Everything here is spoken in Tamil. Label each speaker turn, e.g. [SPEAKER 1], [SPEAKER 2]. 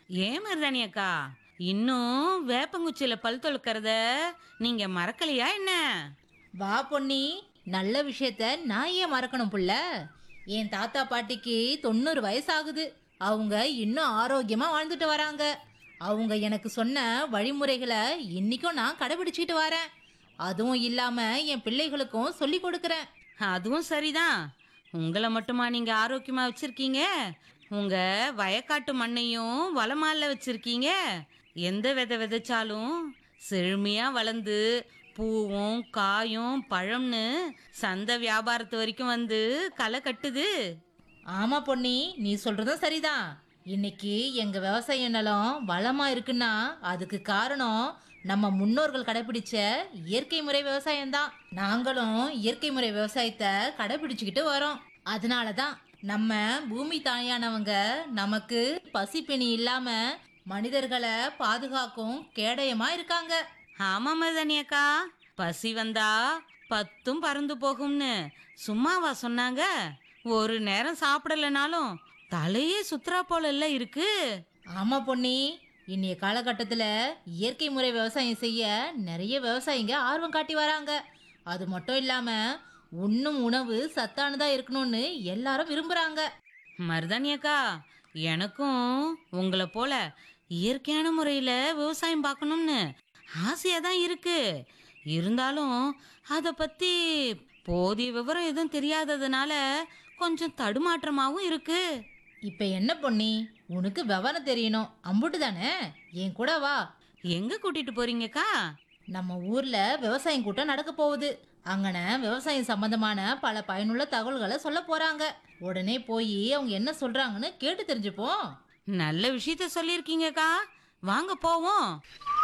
[SPEAKER 1] ஏன் மருதாணி அக்கா இன்னும் வேப்பங்குச்சியில பல் தொழுக்கிறத நீங்க மறக்கலையா என்ன
[SPEAKER 2] வா பொன்னி நல்ல விஷயத்த நான் ஏன் மறக்கணும் புள்ள என் தாத்தா பாட்டிக்கு தொண்ணூறு வயசாகுது அவங்க இன்னும் ஆரோக்கியமா வாழ்ந்துட்டு வராங்க அவங்க எனக்கு சொன்ன வழிமுறைகளை இன்னைக்கும் நான் கடைபிடிச்சிட்டு வரேன் அதுவும் இல்லாம என் பிள்ளைகளுக்கும் சொல்லி கொடுக்கறேன்
[SPEAKER 1] அதுவும் சரிதான் உங்களை மட்டுமா நீங்க ஆரோக்கியமா வச்சிருக்கீங்க உங்க வயக்காட்டு மண்ணையும் வளமால வச்சிருக்கீங்க எந்த விதை விதைச்சாலும் செழுமையா வளர்ந்து பூவும் காயும் பழம்னு சந்தை வியாபாரத்து வரைக்கும் வந்து களை கட்டுது
[SPEAKER 2] ஆமா பொன்னி நீ சொல்றதும் சரிதான் இன்னைக்கு எங்க விவசாய நிலம் வளமா இருக்குன்னா அதுக்கு காரணம் நம்ம முன்னோர்கள் கடைபிடிச்ச இயற்கை முறை விவசாயம்தான் நாங்களும் இயற்கை முறை விவசாயத்தை கடைபிடிச்சுக்கிட்டு வரோம் அதனால தான் நம்ம பூமி தாயானவங்க நமக்கு பசிப்பிணி இல்லாம மனிதர்களை பாதுகாக்கும் கேடயமா இருக்காங்க
[SPEAKER 1] ஆமா மருதாணி அக்கா பசி வந்தா பத்தும் பறந்து போகும்னு சும்மாவா சொன்னாங்க ஒரு நேரம் சாப்பிடலனாலும் தலையே சுத்துறா போல இல்ல இருக்கு
[SPEAKER 2] ஆமா பொன்னி இன்னைய காலகட்டத்துல இயற்கை முறை விவசாயம் செய்ய நிறைய விவசாயிங்க ஆர்வம் காட்டி வராங்க அது மட்டும் இல்லாம உண்ணும் உணவு சத்தானதா இருக்கணும்னு எல்லாரும் விரும்புறாங்க
[SPEAKER 1] மருதாணி அக்கா எனக்கும் உங்களை போல இயற்கையான முறையில் விவசாயம் பார்க்கணும்னு ஆசையாக தான் இருக்கு இருந்தாலும் அதை பற்றி போதிய விவரம் எதுவும் தெரியாததுனால கொஞ்சம் தடுமாற்றமாகவும் இருக்கு
[SPEAKER 2] இப்ப என்ன பொன்னி உனக்கு விவரம் தெரியணும் அம்புட்டு தானே என் கூட வா
[SPEAKER 1] எங்கே கூட்டிட்டு போறீங்கக்கா
[SPEAKER 2] நம்ம ஊர்ல விவசாயம் கூட்டம் நடக்க போகுது அங்கன விவசாயம் சம்பந்தமான பல பயனுள்ள தகவல்களை சொல்ல போறாங்க உடனே போய் அவங்க என்ன சொல்றாங்கன்னு கேட்டு தெரிஞ்சுப்போம்
[SPEAKER 1] நல்ல விஷயத்த சொல்லியிருக்கீங்கக்கா வாங்க போவோம்